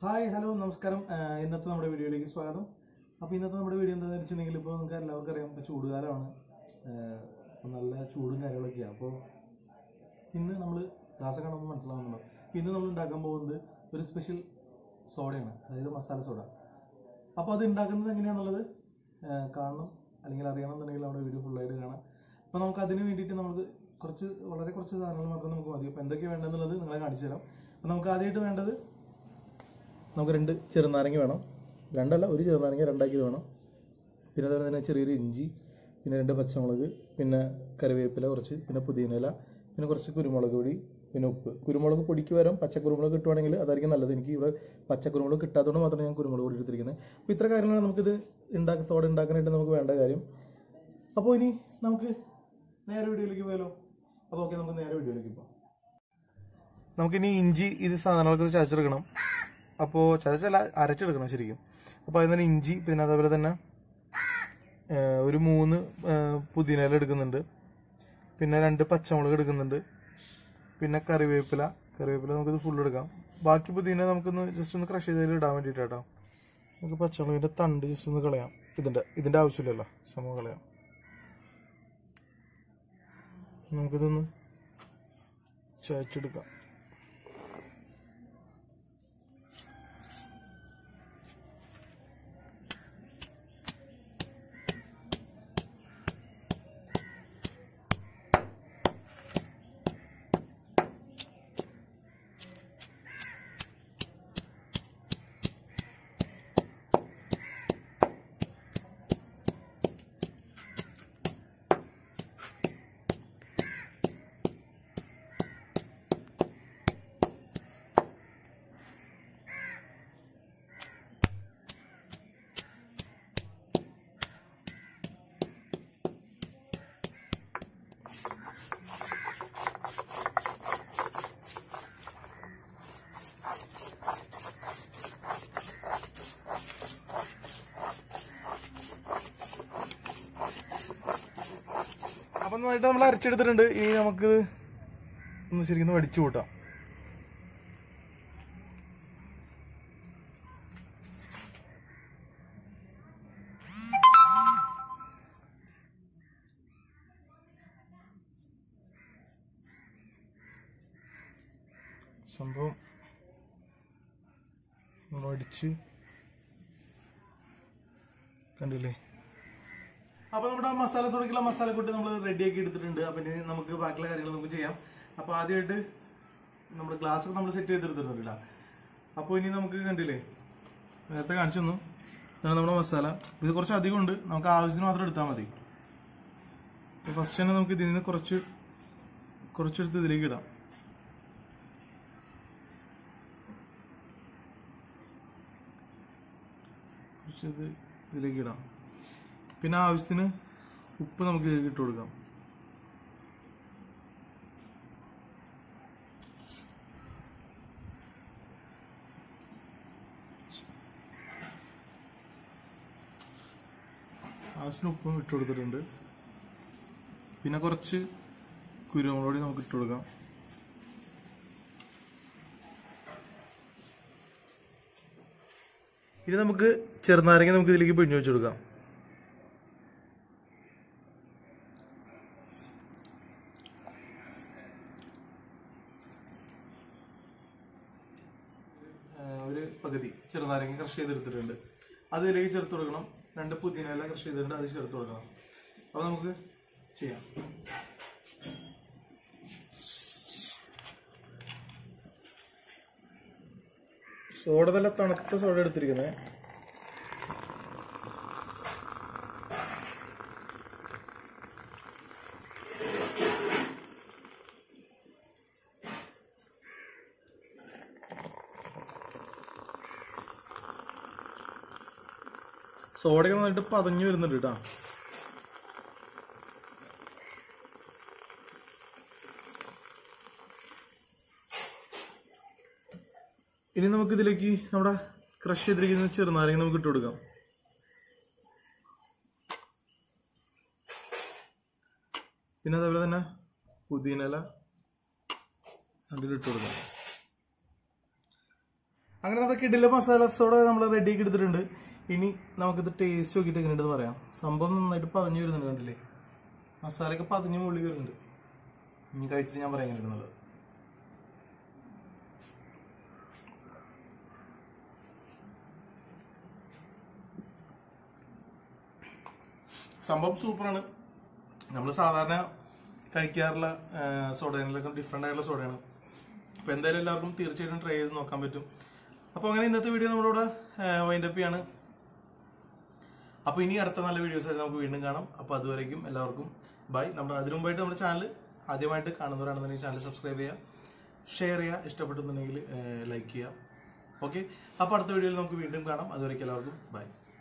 hi hello നമസ്കാരം ആഹ് ഇന്നത്തെ നമ്മുടെ വീഡിയോയിലേക്ക് സ്വാഗതം അപ്പോൾ ഇന്നത്തെ നമ്മുടെ വീഡിയോ എന്താണെന്ന് വെച്ചിട്ടുണ്ടെങ്കിൽ ഇപ്പോൾ നമുക്ക് എല്ലാവർക്കും അറിയാം ഇപ്പോൾ ചൂടുകാലമാണ് ആഹ് ഇപ്പോൾ നല്ല ചൂടും കാര്യങ്ങളൊക്കെയാണ് അപ്പോൾ ഇന്ന് നമ്മൾ ക്ലാസ് കാണുമ്പോൾ മനസ്സിലാവുന്നുണ്ടോ ഇന്ന് നമ്മൾ ഉണ്ടാക്കാൻ പോകുന്നത് ഒരു സ്പെഷ്യൽ സോഡയാണ് അതായത് മസാല സോഡ അപ്പോൾ അത് ഉണ്ടാക്കുന്നത് എങ്ങനെയാണെന്നുള്ളത് ആഹ് കാണണം അല്ലെങ്കിൽ അറിയണം എന്നുണ്ടെങ്കിൽ നമ്മുടെ വീഡിയോ ഫുള്ളായിട്ട് കാണാം അപ്പോൾ നമുക്ക് അതിന് വേണ്ടിയിട്ട് നമുക്ക് കുറച്ച് വളരെ കുറച്ച് സാധനങ്ങൾ മാത്രം നമുക്ക് മതി അപ്പോൾ എന്തൊക്കെയാണ് വേണ്ടതെന്നുള്ളത് നിങ്ങളെ കാണിച്ചു തരാം അപ്പോൾ നമുക്ക് ആദ്യമായിട്ട് വേണ്ടത് നമുക്ക് രണ്ട് ചെറുനാരങ്ങ വേണം രണ്ടല്ല ഒരു ചെറുനാരങ്ങ രണ്ടാക്കിയത് വേണം പിന്നെ അതുപോലെ തന്നെ ചെറിയൊരു ഇഞ്ചി പിന്നെ രണ്ട് പച്ചമുളക് പിന്നെ കറിവേപ്പില കുറച്ച് പിന്നെ പുതിയനില പിന്നെ കുറച്ച് കുരുമുളക് പൊടി പിന്നെ ഉപ്പ് കുരുമുളക് പൊടിക്ക് പകരം പച്ചക്കുരുമുളക് കിട്ടുവാണെങ്കിൽ അതായിരിക്കും നല്ലത് എനിക്ക് ഇവിടെ പച്ചക്കുരുമുളക് കിട്ടാത്തതുകൊണ്ട് മാത്രമേ ഞാൻ കുരുമുളക് പൊടി എടുത്തിരിക്കുന്നത് അപ്പോൾ ഇത്ര കാര്യങ്ങളാണ് നമുക്കിത് ഉണ്ടാക്കി സോഡ ഉണ്ടാക്കാനായിട്ട് നമുക്ക് വേണ്ട കാര്യം അപ്പോൾ ഇനി നമുക്ക് നേരെ വീഡിയോയിലേക്ക് പോയാലോ അപ്പോൾ ഓക്കെ നമുക്ക് നേരെ വീഡിയോയിലേക്ക് പോകാം നമുക്കിനി ഇഞ്ചി ഇത് സാധനങ്ങളൊക്കെ ചതച്ചെടുക്കണം അപ്പോൾ ചതച്ചല്ല അരച്ചെടുക്കണം ശരിക്കും അപ്പോൾ അതിന് തന്നെ ഇഞ്ചി പിന്നെ അതേപോലെ തന്നെ ആ, ഒരു മൂന്ന് ആ, പുതിനയില എടുക്കുന്നുണ്ട് പിന്നെ രണ്ട് പച്ചമുളക് എടുക്കുന്നുണ്ട് പിന്നെ കറിവേപ്പില കറിവേപ്പില നമുക്കിത് ഫുൾ എടുക്കാം ബാക്കി പുതിന നമുക്കൊന്ന് ജസ്റ്റ് ഒന്ന് ക്രഷ് ചെയ്തതിൽ ഇടാൻ വേണ്ടിയിട്ട് കേട്ടോ നമുക്ക് പച്ചമുളകിൻ്റെ തണ്ട് ജസ്റ്റ് ഒന്ന് കളയാം ഇതിൻ്റെ ഇതിൻ്റെ ആവശ്യമില്ലല്ലോ സംഭവം കളയാം നമുക്കിതൊന്ന് ചതച്ചെടുക്കാം അപ്പം നന്നായിട്ട് നമ്മൾ അരച്ചെടുത്തിട്ടുണ്ട് ഇനി നമുക്ക് ഒന്ന് ശരിക്കും ഒന്ന് വടിച്ചു കൂട്ടാം സംഭവം നമ്മൾ അടിച്ച് കണ്ടില്ലേ അപ്പൊ നമ്മുടെ ആ മസാല സോഡയ്ക്കുള്ള മസാല കൂട്ടി നമ്മൾ റെഡിയാക്കി എടുത്തിട്ടുണ്ട് അപ്പൊ ഇനി നമുക്ക് ബാക്കിയുള്ള കാര്യങ്ങൾ നമുക്ക് ചെയ്യാം അപ്പൊ ആദ്യമായിട്ട് നമ്മുടെ ഗ്ലാസ് ഒക്കെ നമ്മൾ സെറ്റ് ചെയ്തെടുത്തിട്ടുണ്ടല്ല അപ്പോൾ ഇനി നമുക്ക് കണ്ടില്ലേ നേരത്തെ കാണിച്ചു തന്നു ഇതാണ് നമ്മുടെ മസാല ഇത് കുറച്ച് അധികം ഉണ്ട് നമുക്ക് ആവശ്യത്തിന് മാത്രം എടുത്താൽ മതി ഫസ്റ്റ് തന്നെ നമുക്ക് ഇതിൽ നിന്ന് കുറച്ച് കുറച്ചെടുത്ത് ഇതിലേക്ക് ഇടാം കുറച്ചത് ഇതിലേക്ക് ഇടാം പിന്നെ ആവശ്യത്തിന് ഉപ്പ് നമുക്ക് ഇതിലേക്ക് ഇട്ട് കൊടുക്കാം ആവശ്യത്തിന് ഉപ്പും ഇട്ട് കൊടുത്തിട്ടുണ്ട് പിന്നെ കുറച്ച് കുരുമുളക് പൊടി നമുക്ക് ഇട്ട് കൊടുക്കാം ഇനി നമുക്ക് ചെറുനാരങ്ങ നമുക്ക് ഇതിലേക്ക് പിഴിഞ്ഞു വെച്ച് കൊടുക്കാം ആഹ് ഒരു പകുതി ചെറുനാരങ്ങ കൃഷി ചെയ്തെടുത്തിട്ടുണ്ട് അത് ഇതിലേക്ക് ചേർത്ത് കൊടുക്കണം രണ്ട് പുതിനയില കൃഷി ചെയ്തിട്ടുണ്ട് അത് ചേർത്ത് കൊടുക്കണം അപ്പൊ നമുക്ക് ചെയ്യാം സോഡ നല്ല തണുത്ത സോഡ എടുത്തിരിക്കുന്നത് സോഡയൊക്കെ നന്നായിട്ട് പതഞ്ഞു വരുന്നുണ്ട് കേട്ടോ ഇനി നമുക്ക് ഇതിലേക്ക് നമ്മുടെ ക്രഷ് ചെയ്തിരിക്കുന്ന ചെറുനാരങ്ങ നമുക്ക് ഇട്ട് കൊടുക്കാം പിന്നെ അതേപോലെ തന്നെ പുതിനയില അതിൽ ഇട്ട് കൊടുക്കാം അങ്ങനെ നമ്മുടെ കിടില മസാല സോഡ നമ്മൾ റെഡി ആക്കി എടുത്തിട്ടുണ്ട് ഇനി നമുക്കിത് ടേസ്റ്റ് നോക്കിയിട്ട് എങ്ങനെയുണ്ടെന്ന് പറയാം സംഭവം നന്നായിട്ട് പതഞ്ഞു വരുന്നുണ്ട് കണ്ടില്ലേ മസാലയൊക്കെ പതിഞ്ഞ് മുള്ളി വരുന്നുണ്ട് ഇനി കഴിച്ചിട്ട് ഞാൻ പറയാൻ എങ്ങനെയുണ്ടെന്നുള്ളത് സംഭവം സൂപ്പറാണ് നമ്മൾ സാധാരണ കഴിക്കാറുള്ള സോഡകളിലൊക്കെ ഡിഫറെൻ്റ് ആയിട്ടുള്ള സോഡയാണ് അപ്പോൾ എന്തായാലും എല്ലാവർക്കും തീർച്ചയായിട്ടും ട്രൈ ചെയ്ത് നോക്കാൻ പറ്റും അപ്പോൾ അങ്ങനെ ഇന്നത്തെ വീഡിയോ നമ്മളിവിടെ വൈൻഡപ്പ് ചെയ്യാണ് അപ്പോൾ ഇനി അടുത്ത നല്ല വീഡിയോസ് ആയിട്ട് നമുക്ക് വീണ്ടും കാണാം അപ്പോൾ അതുവരേക്കും എല്ലാവർക്കും ബൈ നമ്മുടെ അതിനു മുമ്പായിട്ട് നമ്മുടെ ചാനൽ ആദ്യമായിട്ട് കാണുന്നവരാണെന്നുണ്ടെങ്കിൽ ചാനൽ സബ്സ്ക്രൈബ് ചെയ്യുക ഷെയർ ചെയ്യുക ഇഷ്ടപ്പെട്ടെന്നുണ്ടെങ്കിൽ ലൈക്ക് ചെയ്യുക ഓക്കെ അപ്പോൾ അടുത്ത വീഡിയോയിൽ നമുക്ക് വീണ്ടും കാണാം അതുവരേക്കും എല്ലാവർക്കും ബൈ